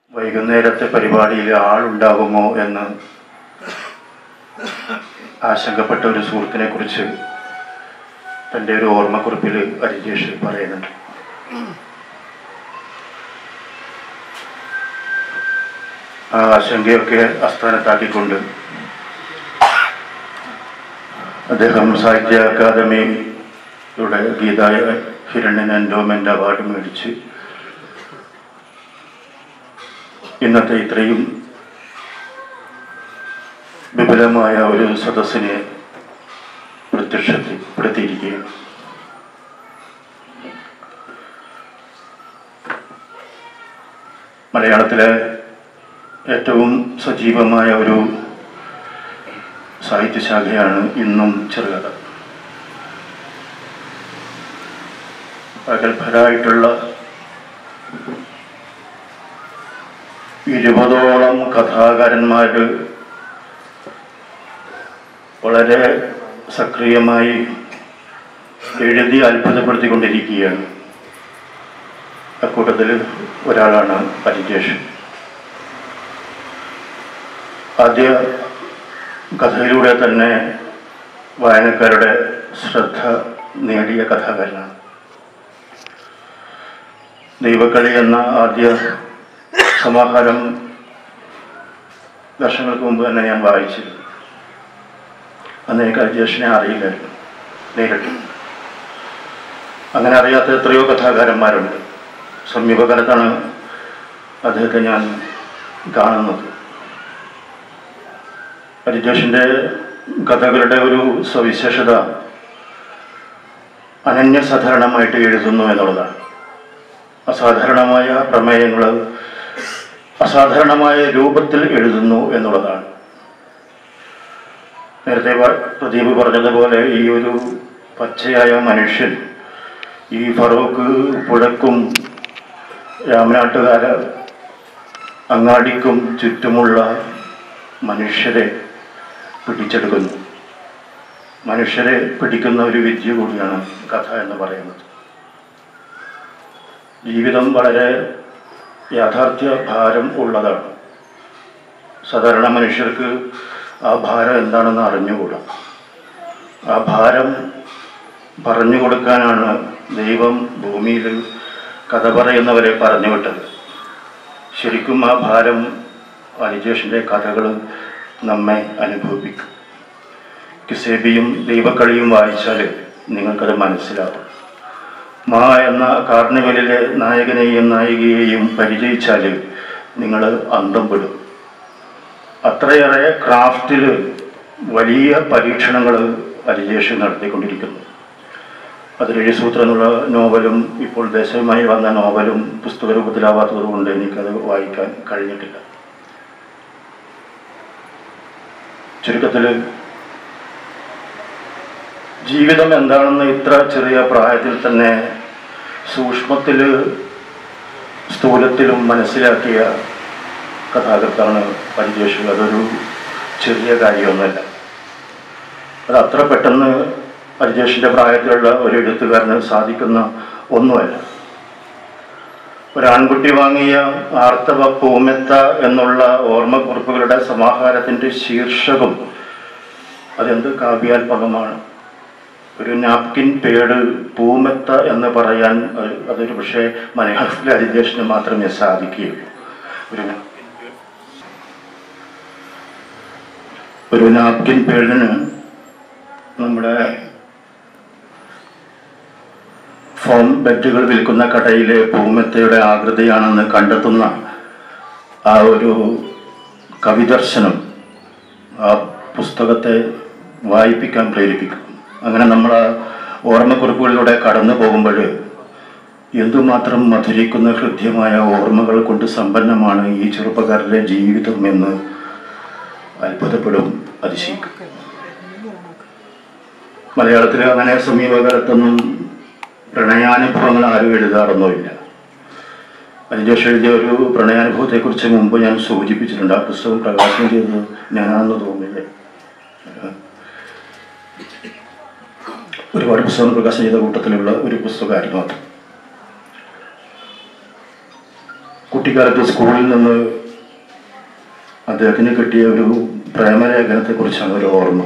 വൈകുന്നേരത്തെ പരിപാടിയിൽ ആളുണ്ടാകുമോ എന്ന് ആശങ്കപ്പെട്ട ഒരു സുഹൃത്തിനെ കുറിച്ച് തൻ്റെ ഒരു ഓർമ്മക്കുറിപ്പിൽ അരിജേഷ് പറയുന്നുണ്ട് ആ ആശങ്കയൊക്കെ അസ്ഥാനത്താക്കിക്കൊണ്ട് അദ്ദേഹം സാഹിത്യ അക്കാദമിയുടെ ഗീത ഹിരണ്യൻ എൻഡോമെൻ്റ് അവാർഡ് മേടിച്ച് ഇന്നത്തെ ഇത്രയും വിപുലമായ ഒരു സദസ്സിനെ പ്രത്യക്ഷപ്പെടുത്തിയിരിക്കുകയാണ് മലയാളത്തിലെ ഏറ്റവും സജീവമായ ഒരു സാഹിത്യശാഖയാണ് ഇന്നും ചെറുകഥ പ്രഗത്ഭരായിട്ടുള്ള ഇരുപതോളം കഥാകാരന്മാർ വളരെ സക്രിയമായി എഴുതി അത്ഭുതപ്പെടുത്തിക്കൊണ്ടിരിക്കുകയാണ് അക്കൂട്ടത്തിൽ ഒരാളാണ് പരിജേഷ് ആദ്യ കഥയിലൂടെ തന്നെ വായനക്കാരുടെ ശ്രദ്ധ നേടിയ കഥാകാരനാണ് ദൈവക്കളി എന്ന ആദ്യ സമാഹാരം വർഷങ്ങൾക്ക് മുമ്പ് തന്നെ ഞാൻ വായിച്ചിരുന്നു അന്ന് എനിക്ക് അജേഷിനെ അറിയില്ലായിരുന്നു നേരിട്ട് അങ്ങനെ അറിയാത്ത എത്രയോ കഥാകാരന്മാരുണ്ട് സമീപകാലത്താണ് അദ്ദേഹത്തെ ഞാൻ കാണുന്നത് പരിജേഷിൻ്റെ കഥകളുടെ ഒരു സവിശേഷത അനന്യസാധാരണമായിട്ട് എഴുതുന്നു എന്നുള്ളതാണ് അസാധാരണമായ പ്രമേയങ്ങൾ അസാധാരണമായ രൂപത്തിൽ എഴുതുന്നു എന്നുള്ളതാണ് നേരത്തെ പ- പ്രദീപ് പറഞ്ഞതുപോലെ ഈ ഒരു പച്ചയായ മനുഷ്യൻ ഈ ഫറൂഖ് പുഴക്കും രാമനാട്ടുകാര അങ്ങാടിക്കും ചുറ്റുമുള്ള മനുഷ്യരെ പിടിച്ചെടുക്കുന്നു മനുഷ്യരെ പിടിക്കുന്ന ഒരു വിദ്യ കൂടിയാണ് കഥ എന്ന് പറയുന്നത് ജീവിതം വളരെ യാഥാർത്ഥ്യ ഭാരം ഉള്ളതാണ് സാധാരണ മനുഷ്യർക്ക് ആ ഭാരം എന്താണെന്ന് അറിഞ്ഞുകൂടാ ആ ഭാരം പറഞ്ഞു കൊടുക്കാനാണ് ദൈവം ഭൂമിയിൽ കഥ പറയുന്നവരെ പറഞ്ഞു വിട്ടത് ശരിക്കും ആ ഭാരം അലിജേഷിൻ്റെ കഥകൾ നമ്മെ അനുഭവിപ്പിക്കും കിസേബിയും ദൈവക്കളിയും വായിച്ചാൽ നിങ്ങൾക്കത് മനസ്സിലാവും മാ എന്ന കാർണിവലിലെ നായകനെയും നായികയെയും പരിചയിച്ചാൽ നിങ്ങൾ അന്തം പെടും അത്രയേറെ ക്രാഫ്റ്റിൽ വലിയ പരീക്ഷണങ്ങൾ അരിജേഷ് നടത്തിക്കൊണ്ടിരിക്കുന്നു അതിൽ എഴുസൂത്രം എന്നുള്ള നോവലും ഇപ്പോൾ ദേശവുമായി വന്ന നോവലും പുസ്തക രൂപത്തിലാവാത്തത് കൊണ്ട് എനിക്കത് വായിക്കാൻ കഴിഞ്ഞിട്ടില്ല ചുരുക്കത്തിൽ ജീവിതം എന്താണെന്ന് ഇത്ര ചെറിയ പ്രായത്തിൽ തന്നെ സൂക്ഷ്മത്തിൽ സ്ഥൂലത്തിലും മനസ്സിലാക്കിയ കഥാകൃത്താണ് പരിജേഷ് അതൊരു ചെറിയ കാര്യമൊന്നുമല്ല അത് അത്ര പെട്ടെന്ന് പരിജേഷിൻ്റെ പ്രായത്തിലുള്ള ഒരു എഴുത്തുകാരന് സാധിക്കുന്ന ഒന്നുമല്ല ഒരാൺകുട്ടി വാങ്ങിയ ആർത്തവ പൂമെത്ത എന്നുള്ള ഓർമ്മക്കുറിപ്പുകളുടെ സമാഹാരത്തിൻ്റെ ശീർഷകം അതെന്ത് കാവ്യാത്മകമാണ് ഒരു നാപ്കിൻ പേട് പൂമെത്ത എന്ന് പറയാൻ അഹ് അതൊരു പക്ഷേ മലയാളത്തിലെ അരിജേഷിന് മാത്രമേ സാധിക്കുകയുള്ളൂ ഒരു നാപ്കിൻ പേട് ഒരു നാപ്കിൻ പേടിന് നമ്മുടെ ഫോം ബെഡുകൾ വിൽക്കുന്ന കടയിലെ പൂമെത്തയുടെ ആകൃതിയാണെന്ന് കണ്ടെത്തുന്ന ആ ഒരു കവിദർശനം ആ പുസ്തകത്തെ വായിപ്പിക്കാൻ പ്രേരിപ്പിക്കും അങ്ങനെ നമ്മൾ ആ ഓർമ്മക്കുറിപ്പുകളിലൂടെ കടന്നു പോകുമ്പോൾ എന്തുമാത്രം മധുരിക്കുന്ന ഹൃദ്യമായ ഓർമ്മകൾ കൊണ്ട് സമ്പന്നമാണ് ഈ ചെറുപ്പക്കാരുടെ ജീവിതം എന്ന് അത്ഭുതപ്പെടും അതിശയിക്കും മലയാളത്തിൽ അങ്ങനെ സമീപകാലത്തൊന്നും പ്രണയാനുഭവങ്ങൾ ആരും എഴുതാറൊന്നുമില്ല അതിജേഷ് എഴുതിയ ഒരു പ്രണയാനുഭവത്തെക്കുറിച്ച് മുമ്പ് ഞാൻ സൂചിപ്പിച്ചിട്ടുണ്ട് ആ പുസ്തകം പ്രകാശനം ചെയ്തത് ഞാനാണെന്ന് തോന്നുന്നില്ലേ ഒരുപാട് പുസ്തകം പ്രകാശനം ചെയ്ത കൂട്ടത്തിലുള്ള ഒരു പുസ്തകമായിരുന്നു അത് കുട്ടി കുട്ടിക്കാലത്ത് സ്കൂളിൽ നിന്ന് അദ്ദേഹത്തിന് കിട്ടിയ ഒരു പ്രേമലേഖനത്തെക്കുറിച്ചാണ് ഒരു ഓർമ്മ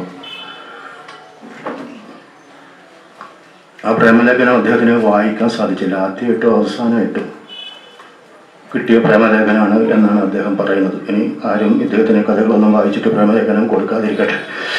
ആ പ്രേമലേഖനം അദ്ദേഹത്തിന് വായിക്കാൻ സാധിച്ചില്ല ആദ്യമായിട്ടും അവസാനമായിട്ടും കിട്ടിയ പ്രേമലേഖനമാണ് എന്നാണ് അദ്ദേഹം പറയുന്നത് ഇനി ആരും ഇദ്ദേഹത്തിന് കഥകളൊന്നും വായിച്ചിട്ട് പ്രേമലേഖനം കൊടുക്കാതിരിക്കട്ടെ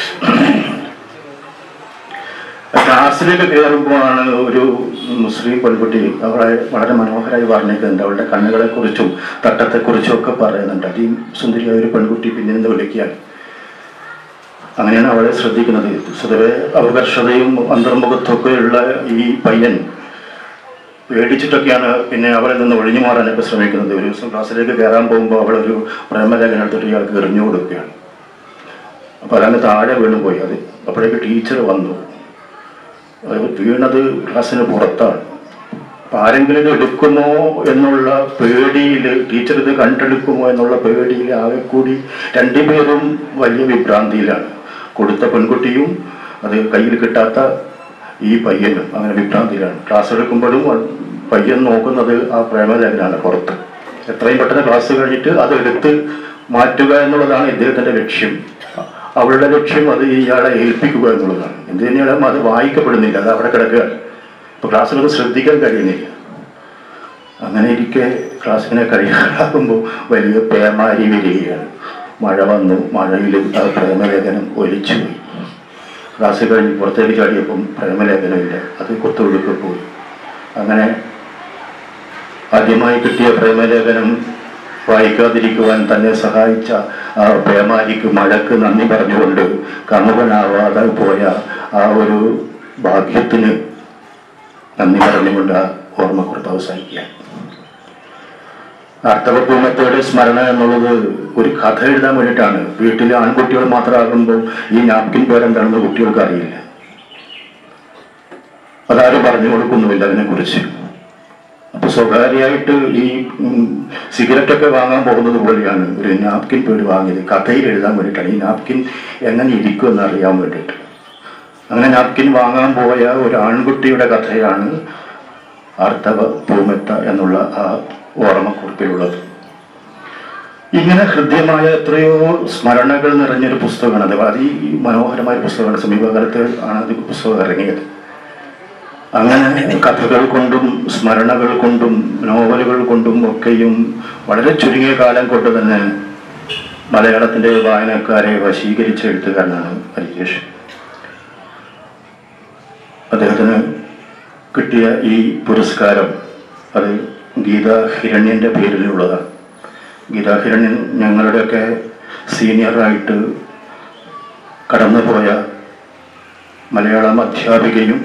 ക്ലാസ്സിലേക്ക് കയറുമ്പോഴാണ് ഒരു മുസ്ലിം പെൺകുട്ടി അവളെ വളരെ മനോഹരമായി വർണ്ണിക്കുന്നുണ്ട് അവളുടെ കണ്ണുകളെക്കുറിച്ചും തട്ടത്തെക്കുറിച്ചും ഒക്കെ പറയുന്നുണ്ട് അതി സുന്ദരിയായ ഒരു പെൺകുട്ടി പിന്നിൽ നിന്ന് വിളിക്കുകയാണ് അങ്ങനെയാണ് അവളെ ശ്രദ്ധിക്കുന്നത് സ്വതവേ അപകർഷതയും അന്തർമുഖത്തൊക്കെയുള്ള ഈ പയ്യൻ പേടിച്ചിട്ടൊക്കെയാണ് പിന്നെ അവളിൽ നിന്ന് ഒഴിഞ്ഞു മാറാനൊക്കെ ശ്രമിക്കുന്നത് ഒരു ദിവസം ക്ലാസ്സിലേക്ക് കയറാൻ പോകുമ്പോൾ അവളൊരു പ്രേമലേഖനം എടുത്തിട്ട് ഇയാൾക്ക് എറിഞ്ഞു കൊടുക്കുകയാണ് അപ്പോൾ അതങ്ങ് താഴെ വീണു പോയി അത് അപ്പോഴേക്ക് ടീച്ചർ വന്നു അത് വീണത് ക്ലാസ്സിന് പുറത്താണ് അപ്പം ആരെങ്കിലും ഇത് എടുക്കുമോ എന്നുള്ള പേടിയിൽ ടീച്ചർ ഇത് കണ്ടെടുക്കുമോ എന്നുള്ള പേടിയിൽ ആകെ കൂടി രണ്ടുപേരും വലിയ വിഭ്രാന്തിയിലാണ് കൊടുത്ത പെൺകുട്ടിയും അത് കയ്യിൽ കിട്ടാത്ത ഈ പയ്യനും അങ്ങനെ വിഭ്രാന്തിയിലാണ് ക്ലാസ് എടുക്കുമ്പോഴും പയ്യൻ നോക്കുന്നത് ആ പ്രേമലേഖനാണ് പുറത്ത് എത്രയും പെട്ടെന്ന് ക്ലാസ് കഴിഞ്ഞിട്ട് അത് എടുത്ത് മാറ്റുക എന്നുള്ളതാണ് ഇദ്ദേഹത്തിൻ്റെ ലക്ഷ്യം അവളുടെ ലക്ഷ്യം അത് ഇയാളെ ഏൽപ്പിക്കുക എന്നുള്ളതാണ് എന്ത് തന്നെയാലും അത് വായിക്കപ്പെടുന്നില്ല അത് അവിടെ കിടക്കുകയാണ് ഇപ്പോൾ ക്ലാസ്സിലൊന്നും ശ്രദ്ധിക്കാൻ കഴിയുന്നില്ല അങ്ങനെ ഇരിക്കെ ക്ലാസ്സിനെ കഴിയാറാകുമ്പോൾ വലിയ പേമാരി വരികയാണ് മഴ വന്നു മഴയിൽ ആ പ്രേമലേഖനം ഒലിച്ചുപോയി ക്ലാസ് കഴിഞ്ഞ് പുറത്തേക്ക് ചാടിയപ്പം പ്രേമലേഖനമില്ല അത് കൊത്തൊഴുക്ക് പോയി അങ്ങനെ ആദ്യമായി കിട്ടിയ പ്രേമലേഖനം വായിക്കാതിരിക്കുവാൻ തന്നെ സഹായിച്ച ആ പേമാരിക്ക് മഴക്ക് നന്ദി പറഞ്ഞുകൊണ്ട് കമുകനാവാതെ പോയ ആ ഒരു ഭാഗ്യത്തിന് നന്ദി പറഞ്ഞുകൊണ്ട് ആ ഓർമ്മക്കുറിപ്പ് അവസാനിക്കുകയാണ് അർത്ഥവപൂമത്തോടെ സ്മരണ എന്നുള്ളത് ഒരു കഥ എഴുതാൻ വേണ്ടിയിട്ടാണ് വീട്ടിലെ ആൺകുട്ടികൾ മാത്രമാകുമ്പോൾ ഈ നാപ്കിൻ പേരെന്താണെന്ന് കുട്ടികൾക്ക് അറിയില്ല അതാരും പറഞ്ഞു കൊടുക്കുന്നുമില്ല അതിനെക്കുറിച്ച് അപ്പൊ സ്വകാര്യമായിട്ട് ഈ ഉം, സിഗരറ്റൊക്കെ വാങ്ങാൻ പോകുന്നത് പോലെയാണ് ഒരു നാപ്കിൻ പേര് വാങ്ങിയത് കഥയിൽ എഴുതാൻ വേണ്ടിയിട്ടാണ് ഈ നാപ്കിൻ എങ്ങനെ ഇരിക്കും എന്ന് അറിയാൻ വേണ്ടിയിട്ട് അങ്ങനെ നാപ്കിൻ വാങ്ങാൻ പോയ ഒരു ആൺകുട്ടിയുടെ കഥയാണ് ആർത്തവ പൂമെത്ത എന്നുള്ള ആ ഓർമ്മക്കുറിപ്പിലുള്ളത് ഇങ്ങനെ ഹൃദ്യമായ എത്രയോ സ്മരണകൾ നിറഞ്ഞൊരു പുസ്തകമാണ് അത് അതി മനോഹരമായ പുസ്തകമാണ് സമീപകാലത്ത് ആണ് അത് പുസ്തകം ഇറങ്ങിയത് അങ്ങനെ കഥകൾ കൊണ്ടും സ്മരണകൾ കൊണ്ടും നോവലുകൾ കൊണ്ടും ഒക്കെയും വളരെ ചുരുങ്ങിയ കാലം കൊണ്ട് തന്നെ മലയാളത്തിൻ്റെ വായനക്കാരെ വശീകരിച്ച എഴുത്തുകാരനാണ് ഹരികേഷ് അദ്ദേഹത്തിന് കിട്ടിയ ഈ പുരസ്കാരം അത് ഗീതാ ഹിരണ്യൻ്റെ പേരിലുള്ളതാണ് ഗീതാ ഹിരണ്യൻ ഞങ്ങളുടെയൊക്കെ സീനിയറായിട്ട് കടന്നുപോയ മലയാളം അധ്യാപികയും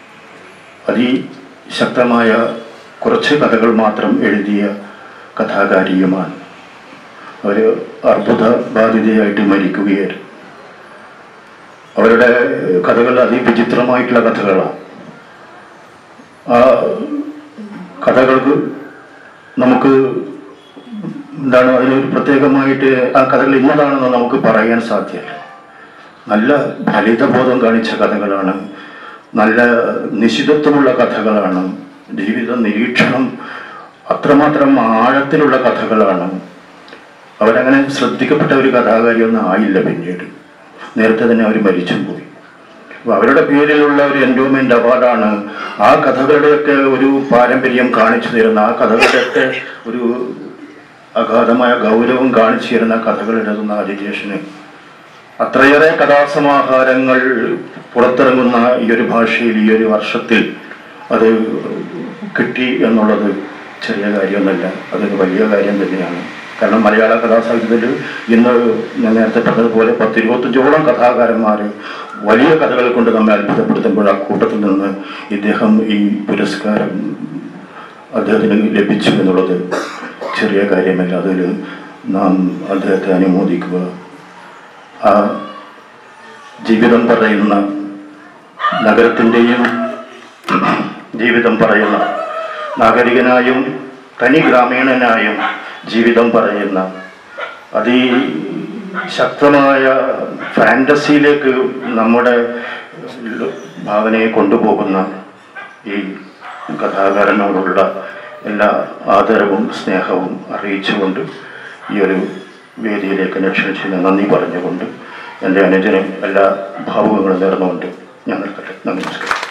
അതിശക്തമായ കുറച്ച് കഥകൾ മാത്രം എഴുതിയ കഥാകാരിയുമാണ് അവർ അർബുദ ബാധിതയായിട്ട് മരിക്കുകയായിരുന്നു അവരുടെ കഥകൾ അതിവിചിത്രമായിട്ടുള്ള കഥകളാണ് ആ കഥകൾക്ക് നമുക്ക് എന്താണ് അതിനൊരു പ്രത്യേകമായിട്ട് ആ കഥകൾ ഇന്നതാണെന്ന് നമുക്ക് പറയാൻ സാധ്യമല്ല നല്ല ഫലിതബോധം കാണിച്ച കഥകളാണ് നല്ല നിശിതത്വമുള്ള കഥകളാണ് ജീവിത നിരീക്ഷണം അത്രമാത്രം ആഴത്തിലുള്ള കഥകളാണ് അവരങ്ങനെ ശ്രദ്ധിക്കപ്പെട്ട ഒരു കഥാകാരിയൊന്നും ആയില്ല പിന്നീട് നേരത്തെ തന്നെ അവർ മരിച്ചും പോയി അപ്പോൾ അവരുടെ പേരിലുള്ള ഒരു എൻഡോമെന്റ് അവാർഡാണ് ആ കഥകളുടെയൊക്കെ ഒരു പാരമ്പര്യം കാണിച്ചു തരുന്ന ആ കഥകളുടെയൊക്കെ ഒരു അഗാധമായ ഗൗരവം കാണിച്ചു തരുന്ന കഥകൾ എഴുതുന്ന അജിജേഷന് അത്രയേറെ കഥാസമാഹാരങ്ങൾ പുറത്തിറങ്ങുന്ന ഈ ഒരു ഭാഷയിൽ ഈ ഒരു വർഷത്തിൽ അത് കിട്ടി എന്നുള്ളത് ചെറിയ കാര്യമൊന്നുമല്ല അതൊരു വലിയ കാര്യം തന്നെയാണ് കാരണം മലയാള കഥാസാഹിത്യത്തിൽ ഇന്ന് ഞാൻ നേരത്തെ പറഞ്ഞതുപോലെ പത്തിരുപത്തഞ്ചോളം കഥാകാരന്മാർ വലിയ കഥകൾ കൊണ്ട് നമ്മെ അത്ഭുതപ്പെടുത്തുമ്പോൾ ആ കൂട്ടത്തിൽ നിന്ന് ഇദ്ദേഹം ഈ പുരസ്കാരം അദ്ദേഹത്തിന് ലഭിച്ചു എന്നുള്ളത് ചെറിയ കാര്യമല്ല അതിൽ നാം അദ്ദേഹത്തെ അനുമോദിക്കുക ആ ജീവിതം പറയുന്ന നഗരത്തിൻ്റെയും ജീവിതം പറയുന്ന നാഗരികനായും തനി ഗ്രാമീണനായും ജീവിതം പറയുന്ന അതി ശക്തമായ ഫാൻറ്റസിയിലേക്ക് നമ്മുടെ ഭാവനയെ കൊണ്ടുപോകുന്ന ഈ കഥാകാരനോടുള്ള എല്ലാ ആദരവും സ്നേഹവും അറിയിച്ചുകൊണ്ട് ഈ ഒരു വേദിയിലേക്ക് എന്നെ ക്ഷണിച്ചതിന് നന്ദി പറഞ്ഞുകൊണ്ട് എൻ്റെ അനുജനും എല്ലാ ഭാവുകങ്ങളും നേർന്നുകൊണ്ട് ഞാൻ നിൽക്കട്ടെ നന്ദി നമസ്കാരം